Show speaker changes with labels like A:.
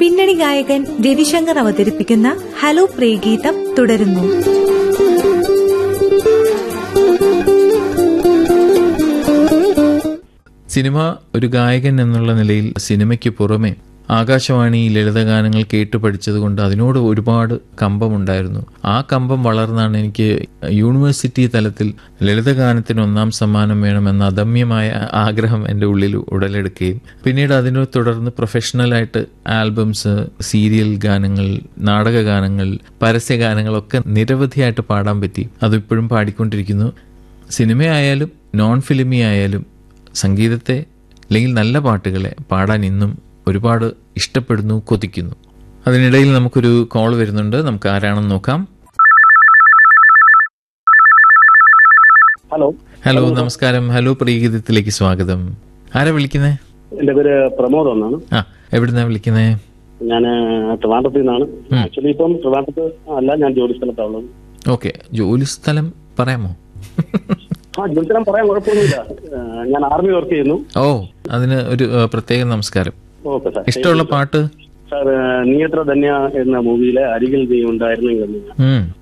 A: പിന്നണി ഗായകൻ രവിശങ്കർ അവതരിപ്പിക്കുന്ന ഹലോ പ്രിയഗീതം തുടരുന്നു
B: സിനിമ ഒരു ഗായകൻ എന്നുള്ള നിലയിൽ സിനിമയ്ക്ക് പുറമെ ആകാശവാണി ലളിതഗാനങ്ങൾ കേട്ടു പഠിച്ചതുകൊണ്ട് അതിനോട് ഒരുപാട് കമ്പമുണ്ടായിരുന്നു ആ കമ്പം വളർന്നാണ് എനിക്ക് യൂണിവേഴ്സിറ്റി തലത്തിൽ ലളിതഗാനത്തിന് ഒന്നാം സമ്മാനം വേണമെന്ന അദമ്യമായ ആഗ്രഹം എൻ്റെ ഉള്ളിൽ ഉടലെടുക്കുകയും പിന്നീട് അതിനെ തുടർന്ന് പ്രൊഫഷണലായിട്ട് ആൽബംസ് സീരിയൽ ഗാനങ്ങൾ നാടക ഗാനങ്ങൾ പരസ്യഗാനങ്ങളൊക്കെ നിരവധിയായിട്ട് പാടാൻ പറ്റി അതിപ്പോഴും പാടിക്കൊണ്ടിരിക്കുന്നു സിനിമയായാലും നോൺ ഫിലിമി ആയാലും സംഗീതത്തെ അല്ലെങ്കിൽ നല്ല പാട്ടുകളെ പാടാൻ ഇന്നും ഒരുപാട് ഇഷ്ടപ്പെടുന്നു കൊതിക്കുന്നു അതിനിടയിൽ നമുക്കൊരു കോൾ വരുന്നുണ്ട് നമുക്ക് ആരാണെന്ന് നോക്കാം
C: ഹലോ
B: ഹലോ നമസ്കാരം ഹലോ പ്രിയഗീതത്തിലേക്ക് സ്വാഗതം ആരാ വിളിക്കുന്നേ
C: എന്റെ പേര് പ്രമോദ് എന്നാണ്
B: ആ എവിടുന്നാ വിളിക്കുന്നേ
C: ഞാൻ ട്രിവാൻഡ്രത്തിൽ നിന്നാണ് ആക്ച്വലി ഇപ്പം ട്രിവാൻഡ്രത്ത് അല്ല ഞാൻ ജോലി സ്ഥലത്താണുള്ളത്
B: ഓക്കെ ജോലി സ്ഥലം പറയാമോ
C: ആ ജോലി സ്ഥലം പറയാൻ കുഴപ്പമൊന്നുമില്ല ആ, ഞാൻ ആർമി വർക്ക് ചെയ്യുന്നു
B: ഓ അതിന് ഒരു ഏഹ്, പ്രത്യേക നമസ്കാരം
C: ഓക്കെ സാർ
B: ഇഷ്ടമുള്ള പാട്ട്
C: സാർ നീയത്ര ധന്യ എന്ന മൂവിയിലെ അരികിൽ നീ ഉണ്ടായിരുന്നെങ്കിൽ എന്ന്
B: ഉം